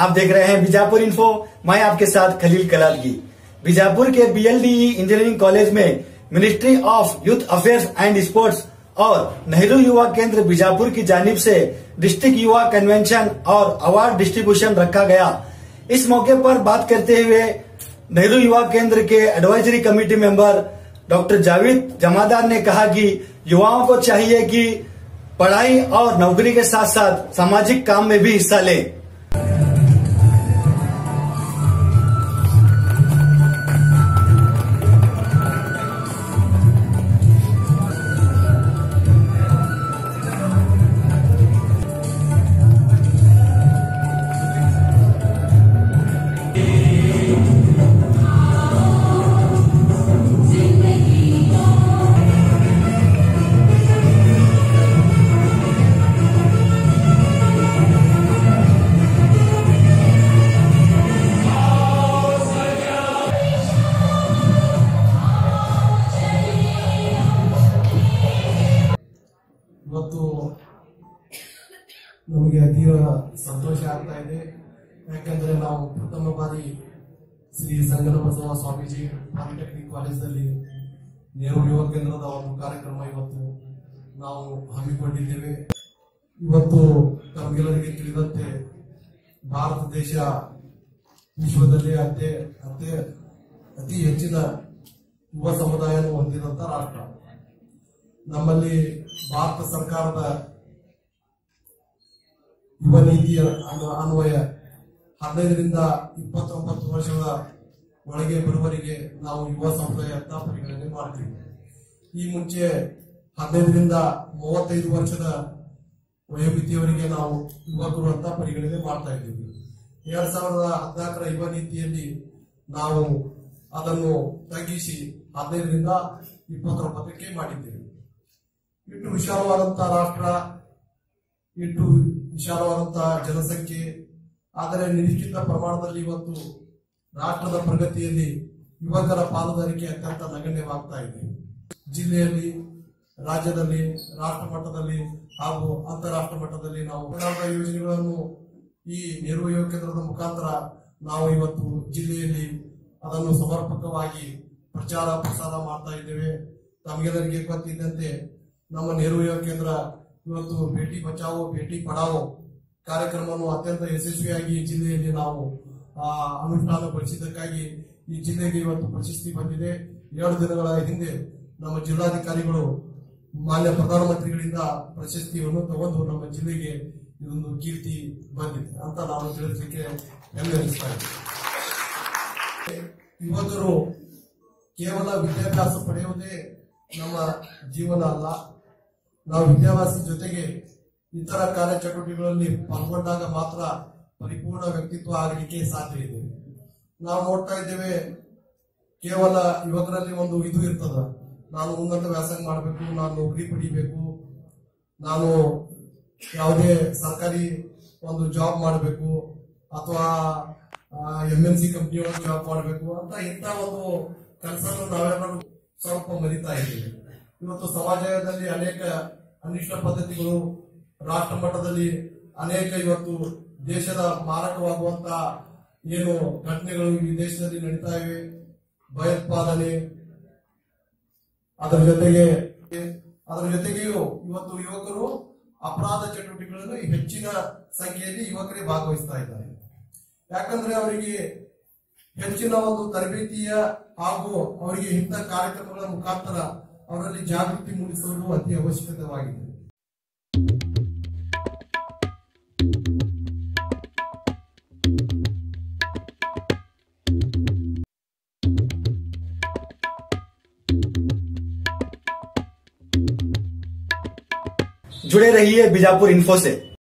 आप देख रहे हैं बीजापुर इन्फो मैं आपके साथ खलील कलालगी बीजापुर के बीएलडीई इंजीनियरिंग कॉलेज में ministry of youth affairs and sports और नेहरू युवा केंद्र बीजापुर की जानिब से डिस्ट्रिक्ट युवा कन्वेंशन और अवार्ड डिस्ट्रीब्यूशन रखा गया इस मौके पर बात करते हुए नेहरू युवा केंद्र के advisory committee member doctor Javed Jamadar ने कहा कि युवाओं को चाहिए कि पढ़ाई और नौकरी के साथ साथ सामाजिक काम में भी हिस्सा लें ಇವತ್ತು ನಮಗೆ ಅತೀವ ಸಂತೋಷ ಆಗ್ತಾ ಇದೆ ಯಾಕಂದ್ರೆ ನಾವು ಪ್ರಥಮ ಬಾರಿ ಶ್ರೀ ಸಂಗನ ಬಸವ ಸ್ವಾಮೀಜಿ ಪಾಲಿಟೆಕ್ನಿಕ್ ಕಾಲೇಜಲ್ಲಿ ನೆಹರು ಯುವ ಕೇಂದ್ರದ ಒಂದು ಕಾರ್ಯಕ್ರಮ ಇವತ್ತು ನಾವು ಹಮ್ಮಿಕೊಂಡಿದ್ದೇವೆ ಇವತ್ತು ತಮಗೆಲ್ಲರಿಗೆ ತಿಳಿದಂತೆ ಭಾರತ ದೇಶ ವಿಶ್ವದಲ್ಲಿ ಅತಿ ಅತಿ ಅತಿ ಹೆಚ್ಚಿನ ಯುವ ಸಮುದಾಯವನ್ನು ಹೊಂದಿದಂತ ರಾಷ್ಟ್ರ ನಮ್ಮಲ್ಲಿ ಭಾರತ ಸರ್ಕಾರದ ಯುವ ನೀತಿಯ ಅನ್ವ- ಅನ್ವಯ ಹದಿನೈದರಿಂದ ಇಪ್ಪತ್ತೊಂಬತ್ತು ವರ್ಷದ ಒಳಗೆ ಬರುವವರಿಗೆ ನಾವು ಯುವ ಸಮುದಾಯ ಅಂತ ಪರಿಗಣನೆ ಮಾಡ್ತೀವಿ ಈ ಮುಂಚೆ ಹದಿನೈದರಿಂದ ಮೂವತ್ತೈದು ವರ್ಷದ ವಯೋಮಿತಿಯವರಿಗೆ ನಾವು ಯುವಕರು ಅಂತ ಪರಿಗಣನೆ ಮಾಡ್ತಾ ಇದ್ದೀವಿ ಎರಡ್ ಸಾವಿರದ ಹದಿನಾಲ್ಕರ ಯುವ ನೀತಿಯಲ್ಲಿ ನಾವು ಅದನ್ನು ತಗ್ಗಿಸಿ ಹದಿನೈದರಿಂದ ಇಪ್ಪತ್ತೊಂಬತ್ತಕ್ಕೆ ಮಾಡಿದ್ದೇವೆ ಇಟ್ಟು ವಿಶಾಲವಾದಂತಹ ರಾಷ್ಟ್ರ ಇಟ್ಟು ವಿಶಾಲವಾದಂತಹ ಜನಸಂಖ್ಯೆ ಆದರೆ ನಿರೀಕ್ಷಿತ ಪ್ರಮಾಣದಲ್ಲಿ ಇವತ್ತು ರಾಷ್ಟ್ರದ ಪ್ರಗತಿಯಲ್ಲಿ ಯುವಕರ ಪಾಲುದಾರಿಕೆ ಅತ್ಯಂತ ನಗಣ್ಯವಾಗ್ತಾ ಇದೆ ಜಿಲ್ಲೆಯಲ್ಲಿ ರಾಜ್ಯದಲ್ಲಿ ರಾಷ್ಟ್ರ ಮಟ್ಟದಲ್ಲಿ ಹಾಗೂ ಅಂತಾರಾಷ್ಟ್ರ ಮಟ್ಟದಲ್ಲಿ ನಾವು ಸರ್ಕಾರದ ಯೋಜನೆಗಳನ್ನು ಈ ನೆರವು ಯುವ ಕೇಂದ್ರದ ಮುಖಾಂತರ ನಾವು ಇವತ್ತು ಜಿಲ್ಲೆಯಲ್ಲಿ ಅದನ್ನು ಸಮರ್ಪಕವಾಗಿ ಪ್ರಚಾರ ಪ್ರಸಾರ ಮಾಡ್ತಾ ಇದ್ದೇವೆ ತಮಗೆಲ್ಲರಿಗೆ ಗೊತ್ತಿದ್ದಂತೆ ನಮ್ಮ ನೆರವು ಯುವ ಕೇಂದ್ರ ಇವತ್ತು ಭೇಟಿ ಬಚಾವೋ ಭೇಟಿ ಪಡಾವೋ ಕಾರ್ಯಕ್ರಮವನ್ನು ಅತ್ಯಂತ ಯಶಸ್ವಿಯಾಗಿ ಈ ಜಿಲ್ಲೆಯಲ್ಲಿ ನಾವು ಆ, ಅನುಷ್ಠಾನಗೊಳಿಸಿದ್ದಕ್ಕಾಗಿ ಈ ಜಿಲ್ಲೆಗೆ ಇವತ್ತು ಪ್ರಶಸ್ತಿ ಬಂದಿದೆ ಎರಡು ದಿನಗಳ ಹಿಂದೆ ನಮ್ಮ ಜಿಲ್ಲಾಧಿಕಾರಿಗಳು ಮಾನ್ಯ ಪ್ರಧಾನಮಂತ್ರಿಗಳಿಂದ ಪ್ರಶಸ್ತಿಯನ್ನು ತಗೊಂಡು ನಮ್ಮ ಜಿಲ್ಲೆಗೆ ಇದೊಂದು ಕೀರ್ತಿ ಬಂದಿದೆ ಅಂತ ನಾನು ತಿಳಿಸಲಿಕ್ಕೆ ಹೆಮ್ಮೆ ಅನಿಸ್ತಾ ಇದೆ ಯುವಕರು ಕೇವಲ ವಿದ್ಯಾಭ್ಯಾಸ ಪಡೆಯುವುದೇ ನಮ್ಮ ಜೀವನ ಅಲ್ಲ ನಾವು ವಿದ್ಯಾಭ್ಯಾಸ ಜೊತೆಗೆ ಇತರ ಕಾರ್ಯಚಟುವಟಿಕೆಗಳಲ್ಲಿ ಪಾಲ್ಗೊಂಡಾಗ ಮಾತ್ರ ಪರಿಪೂರ್ಣ ವ್ಯಕ್ತಿತ್ವ ಆಗಲಿಕ್ಕೆ ಸಾಧ್ಯ ಇದೆ ನಾವು ನೋಡ್ತಾ ಇದ್ದೇವೆ ಕೇವಲ ಯುವಕರಲ್ಲಿ ಒಂದು ಇದು ಇರ್ತದ ನಾನು ಉನ್ನತ ವ್ಯಾಸಂಗ ಮಾಡಬೇಕು ನಾನು ನೌಕರಿ ಪಡಿಬೇಕು ನಾನು ಯಾವುದೇ ಸರ್ಕಾರಿ ಒಂದು ಜಾಬ್ ಮಾಡಬೇಕು ಅಥವಾ ಎಂ ಎನ್ ಸಿ ಕಂಪ್ನಿಯೊಳಗೆ ಜಾಬ್ ಮಾಡಬೇಕು ಅಂತ ಇಂಥ ಒಂದು ಕೆಲಸವನ್ನು ನಾವೆಲ್ಲರೂ ಸ್ವಲ್ಪ ಮರಿತಾ ಇದ್ದೀವಿ ಇವತ್ತು ಸಮಾಜದಲ್ಲಿ ಅನೇಕ ಅನಿಷ್ಟ ಪದ್ಧತಿಗಳು ರಾಷ್ಟ್ರ ಮಟ್ಟದಲ್ಲಿ ಅನೇಕ ಇವತ್ತು ದೇಶದ ಮಾರಕವಾಗುವಂತ ಏನು ಘಟನೆಗಳು ಈ ದೇಶದಲ್ಲಿ ನಡೀತಾ ಇವೆ ಭಯೋತ್ಪಾದನೆ ಅದರ ಜೊತೆಗೆ ಅದರ ಜೊತೆಗೆಯೂ ಇವತ್ತು ಯುವಕರು ಅಪರಾಧ ಚಟುವಟಿಕೆಗಳನ್ನು ಹೆಚ್ಚಿನ ಸಂಖ್ಯೆಯಲ್ಲಿ ಯುವಕರೇ ಭಾಗವಹಿಸ್ತಾ ಇದ್ದಾರೆ ಯಾಕಂದ್ರೆ ಅವರಿಗೆ ಹೆಚ್ಚಿನ ಒಂದು ತರಬೇತಿಯ ಹಾಗೂ ಅವರಿಗೆ ಇಂಥ ಕಾರ್ಯಕ್ರಮಗಳ ಮುಖಾಂತರ ಅವರಲ್ಲಿ ಜಾಗೃತಿ ಮೂಡಿಸುವುದು ಅತಿ ಅವಶ್ಯಕತೆವಾಗಿದೆ जुड़े रहिए बीजापुर इन्फो से